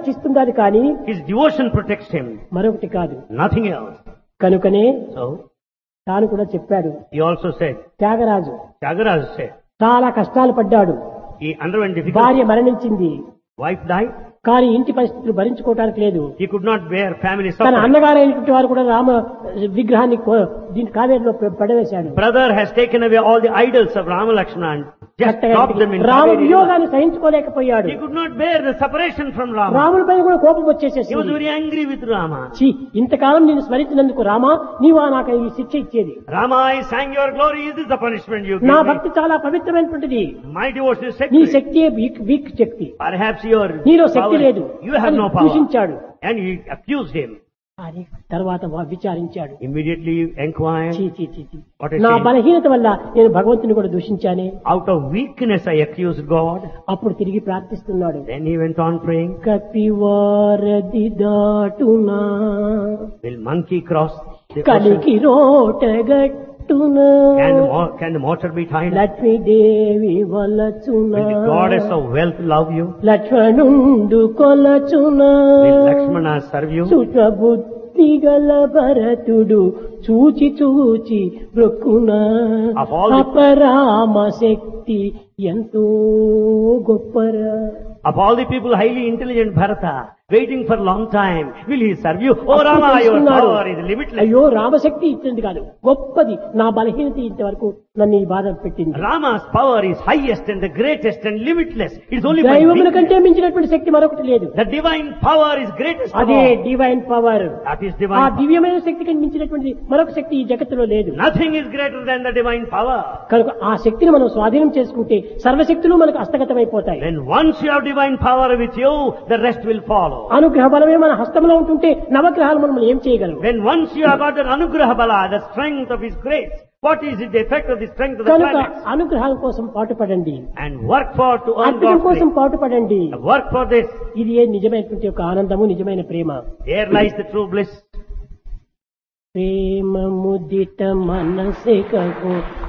రక్షిస్తుందని కానీ His devotion protects him, మరొకటి కాదు nothing else. కనుకనే So, తాను కూడా చెప్పాడు he also said, Tyagaraju Tyagaraja said, చాలా కష్టాలు పడ్డాడు he underwent difficult, భార్య మరణించింది wife died, కానీ ఇంటి పరిస్థితులు భరించుకోవటానికి లేదు he could not bear family తన suffering. అన్నగారైనటువంటి వారు కూడా రామ విగ్రహాన్ని కో- దీని కావేరిలో ప- పడవేశాడు Brother has taken away all the idols of Rama Lakshmana and just dropped them in Rama Kaveri river. వియోగాన్ని సహించుకోలేకపోయాడు He could not bear the separation from Rama. రాముడి పైన కూడా కోపం He వచ్చేసేసి was very angry with Rama. ఛీ, ఇంతకాలం నేను స్మరించినందుకు రామా నీవా నాకు ఈ శిక్ష ఇచ్చేది Rama, I sang your glory. Is this the punishment you నా give me? భక్తి చాలా పవిత్రమైనటువంటిది My devotion is నీ sacred. శక్తియే వీక్ వీక్ శక్తి Perhaps your నీలో శక్తి power, లేదు you have అని no power. దూషించాడు And he accused him. అని తర్వాత వా- విచారించాడు Immediately inquired, చీ, చీ, చీ, చీ. What a నా shame. బలహీనత వల్ల నేను భగవంతుని కూడా దూషించానే out of weakness I accused God. అప్పుడు తిరిగి ప్రార్థిస్తున్నాడు Then he went on praying, కపివారది దాటునా will monkey cross the ocean? కలికి రోటగట్టునా Can the, mo- can the motor be tied? up? Lakshmidevi వలచునా Will the goddess of wealth love you? లక్ష్మణుండు కొలచునా Will Lakshmana serve you? సుఖబుద్ధి గల భరతుడు చూచి చూచి బ్రొక్కునా Of all the- అపరామ శక్తి ఎంతో గొప్పరా Of all the people highly intelligent Bharata, waiting for a long time, will he serve you? Oh అప్పుడు Rama, your తెలుసుకున్నాడు. power is limitless. అయ్యో రామశక్తి ఇచ్చింది కాదు గొప్పది నా బలహీనత ఇంతవరకు నన్ను ఈ బాధ పెట్టింది Rama's power is highest and the greatest and limitless. It's only my దైవముల weakness. కంటే మించినటువంటి శక్తి మరొకటి లేదు The divine power is greatest of అదే all. Divine power That is ఆ divine power. దివ్యమైన శక్తికి మించినటువంటి మరొక శక్తి ఈ జగత్తులో లేదు Nothing is greater than the divine power. కనుక ఆ శక్తిని మనం స్వాధీనం చేసుకుంటే సర్వశక్తులు మనకు హస్తగతమైపోతాయి Then once you have divine power with you, the rest will follow. అనుగ్రహ బలమే మన హస్తంలో ఉంటుంటే నవగ్రహాలు మనం ఏం చేయగలం When once you have got the anugraha bala, the strength of his grace, what is it, the effect of the strength of the కనుక planets? అనుగ్రహాల కోసం పాటుపడండి And work for to earn అద్భుతం God's కోసం grace. పాటుపడండి Work for this. ఇది ఏ నిజమైనటువంటి ఒక ఆనందము నిజమైన ప్రేమ There lies the true bliss. ప్రేమ ముదిత మనసే కహో